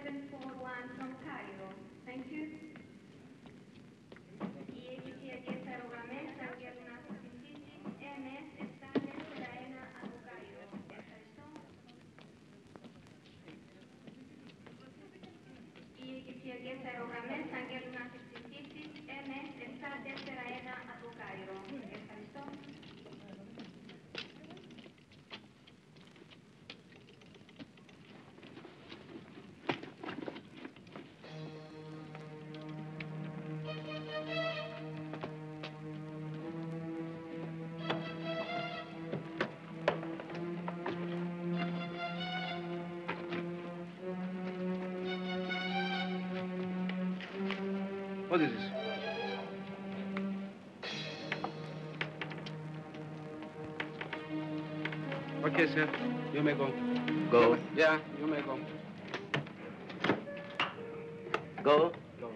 741 from Cairo. Thank you. EHP agenda Rogames, Αγγέλουνα Φυσικής, MS, Estales, Σεραένα, από Κάιρο. Ευχαριστώ. EHP agenda Rogames, Αγγέλουνα Φυσικής, MS, Estales, Σεραένα, από Κάιρο. Ευχαριστώ. What is this? Okay, sir. You may go. Go. Yeah, you may go. Go.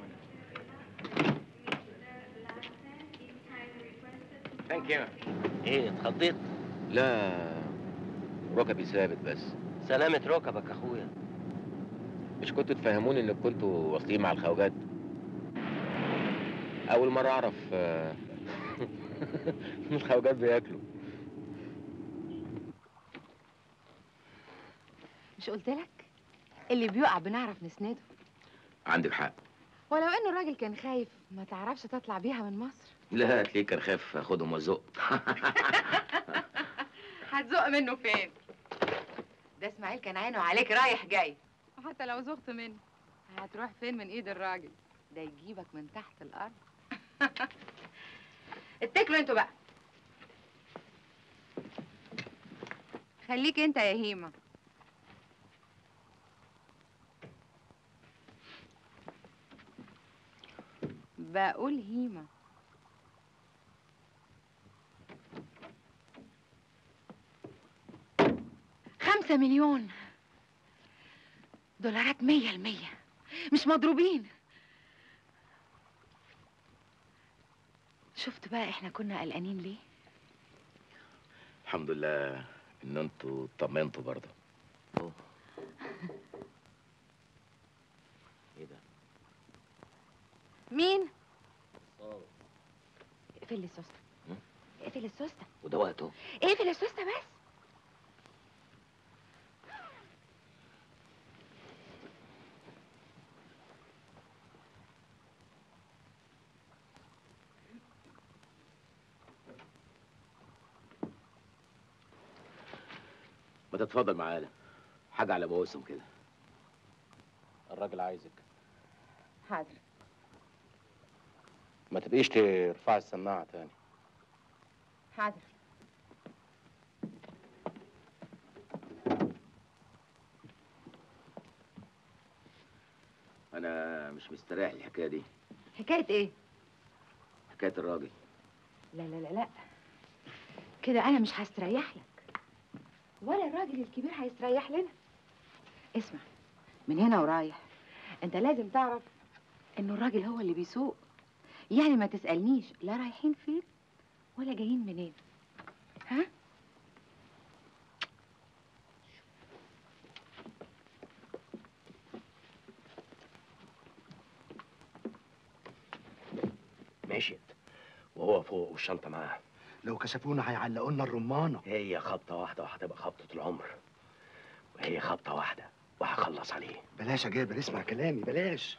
Thank you. ايه اتخضيت؟ لا ركبي ثابت بس سلامة ركبك يا اخويا مش كنتوا تفهموني انك كنتوا واصلين مع الخواجات؟ أول مرة أعرف آه، إن الخواجات بياكلوا مش قلت لك اللي بيقع بنعرف نسنده عندك حق ولو انه الراجل كان خايف ما تعرفش تطلع بيها من مصر لا تلاقيه كان خاف اخدهم وازق هتزق منه فين ده اسماعيل كان عينه عليك رايح جاي وحتى لو زغت منه هتروح فين من ايد الراجل ده يجيبك من تحت الارض اتكلوا انتوا بقى خليك انت يا هيمه بقول هيمه خمسة مليون دولارات مية المية مش مضروبين شفت بقى احنا كنا قلقانين ليه الحمد لله ان انتوا اطمنتوا برضه ايه ده؟ مين اقفل لي السوسته م? اقفل السوسته وده وقته اقفل السوسته بس ما تتفضل معانا حاجة على موسم كده الراجل عايزك حاضر ما تبقيش ترفعي السماعة تاني حاضر انا مش مستريح الحكاية دي حكايه ايه حكاية الراجل لا لا لا لا كده انا مش هستريح لك ولا الراجل الكبير هيستريح لنا اسمع من هنا ورايح انت لازم تعرف انه الراجل هو اللي بيسوق يعني ما تسألنيش لا رايحين فين ولا جايين منين ها مشيت وهو فوق والشنطة معاه لو كشفونا هيعلقوا لنا الرمانه هي خبطة واحدة وهتبقى خبطة العمر وهي خبطة واحدة وهخلص عليه بلاش يا جابر اسمع كلامي بلاش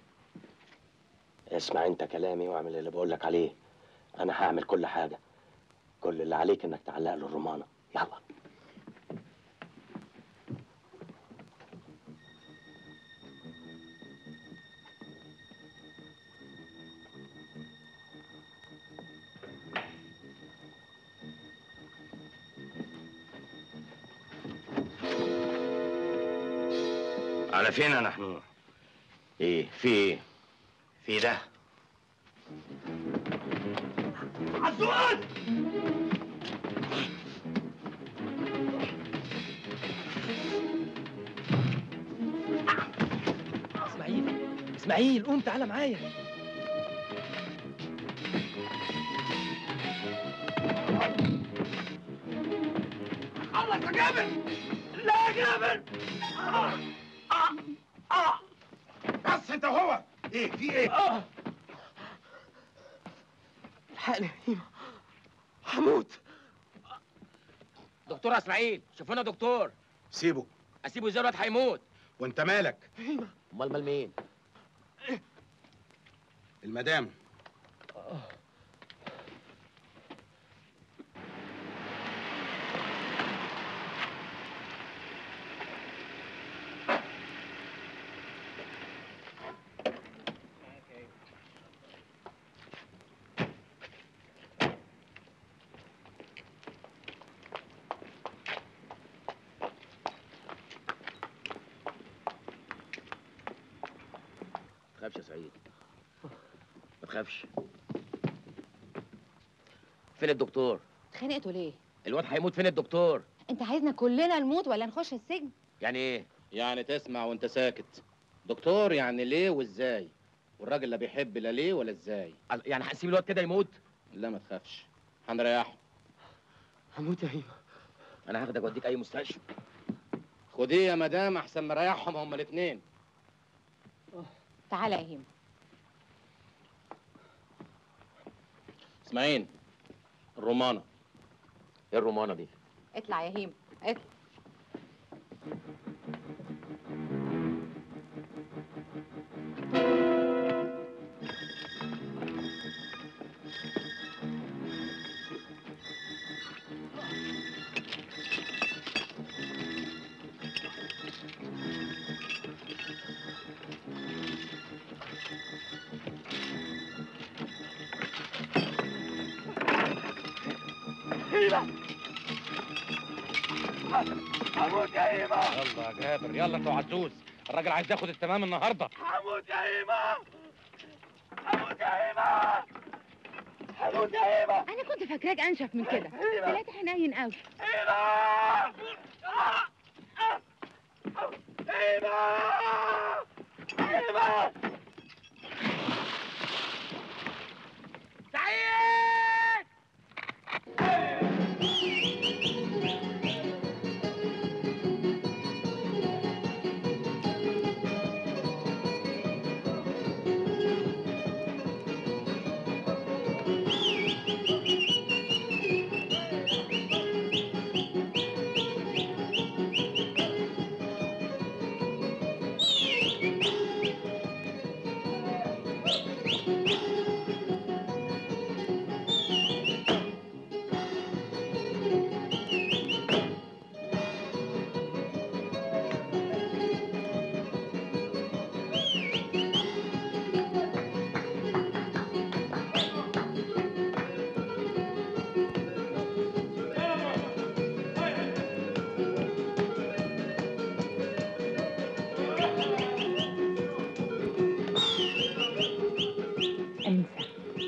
اسمع انت كلامي واعمل اللي بقولك عليه انا هعمل كل حاجة كل اللي عليك انك تعلق له الرمانة يلا على فين يا نحنوح؟ ايه في ايه؟ في ده عزوان اسماعيل اسماعيل قوم تعالى معايا خلص يا جابر لا يا جابر آه. آه. آه. ايه في ايه الحقني يا هيما هموت دكتور اسماعيل شوفونا دكتور سيبه اسيبه ازاي الواد هيموت وانت مالك امال مال مين المدام ما تخافش يا سعيد ما تخافش فين الدكتور اتخانقتوا ليه الواد هيموت فين الدكتور انت عايزنا كلنا نموت ولا نخش السجن يعني ايه يعني تسمع وانت ساكت دكتور يعني ليه وازاي والراجل لا بيحب لا ليه ولا ازاي يعني هنسيب الواد كده يموت لا ما تخافش هنريحه هموت يا هيما انا هاخدك اوديك اي مستشفى خديه يا مدام احسن نريحهم هما الاثنين تعالى يا هيما اسماعيل الرومانه ايه الرومانه دي اطلع يا هيما اطلع يلا يا جابر يلا انت وعزوز الراجل عايز ياخد التمام النهارده انا كنت فاكراك انشف من كده طلعت حنين قوي انسى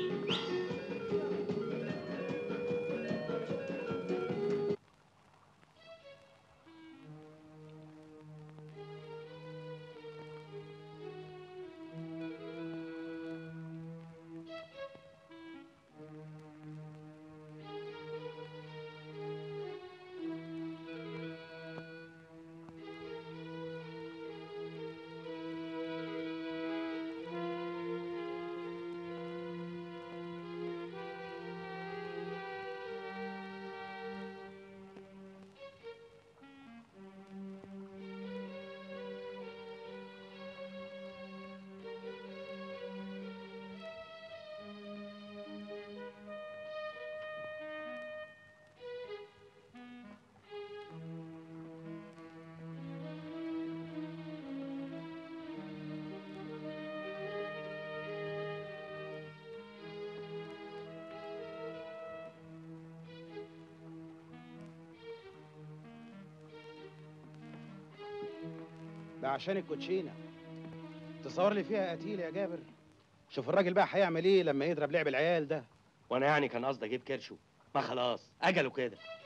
ده عشان الكوتشينه تصور لي فيها قتيل يا جابر شوف الراجل بقى هيعمل ايه لما يضرب لعب العيال ده وانا يعني كان قصدي اجيب كرشه ما خلاص اجله كده